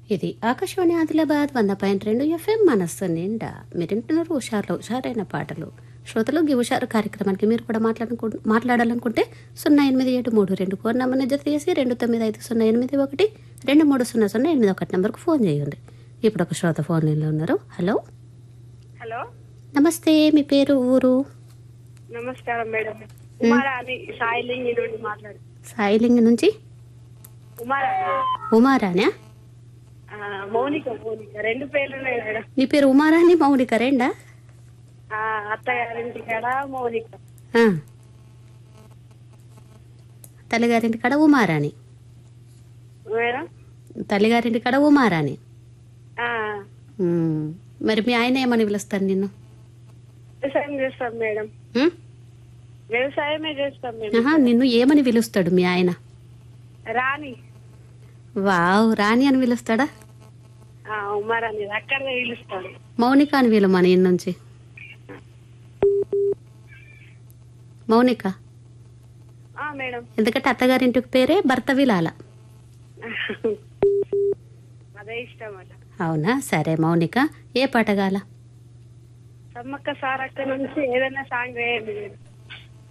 ఇది ఆకాశవాణి ఆదిలాబాద్ వంద పాయింట్ రెండు ఎఫ్ఎం మనస్సు నిండా మీరింటున్నారు హుషారులో హుషారైన పాటలు శ్రోతలు గి హుషారు కార్యక్రమానికి మీరు కూడా మాట్లాడుకు మాట్లాడాలనుకుంటే సున్నా ఎనిమిది ఏడు మూడు రెండు కోర్ నంబర్ని జత చేసి రెండు తొమ్మిది ఐదు సున్నా ఎనిమిది ఒకటి రెండు మూడు సున్నా సున్నా ఎనిమిది ఒకటి నెంబర్కు ఫోన్ చేయండి ఇప్పుడు ఒక శ్రోత ఫోన్ లైన్లో ఉన్నారు హలో హలో నమస్తే మీ పేరు ఊరు నమస్కారం మేడం ఉమారాణి సాయిలింగి నుండి మాట్లాడు సాయిలింగ్ నుంచి ఉమారాణి ఉమారానా ఆ, మౌనిక మౌనిక రెండు పేర్లు ఉన్నాయి మేడం నీ పేరు ఉమారాణి మౌనిక రెండా ఆ, అత్తగారింటి కాడ మౌనిక ఆ. తల్లిగారింటి కడ ఉమారాణి మేడం తల్లిగారింటి కడ ఉమారాణి ఆ, ఉమ్. మరి మీ ఆయన ఏమని పిలుస్తారు నిన్ను వ్యవసాయం చేస్తాం మేడం ఉమ్? వ్యవసాయమే చేస్తాం మేడం ఆహా, నిన్ను ఏమని పిలుస్తాడు మీ ఆయన రాణి వావ్ రాణి అని పిలుస్తాడా ఆ, ఉమారాణి అక్కడే పిలుస్తాడు మౌనిక అని పిలు మన ఇన్ని నుంచి మౌనిక ఆ మేడం ఎందుకంటే అత్తగారింటికి పేరే భర్త విలాల అదే ఇష్టం అట అవునా సరే మౌనిక ఏ పాట గాల సమ్మక్క సారక్క నుంచి ఏదైనా సాంగ్ వేయండి మేడం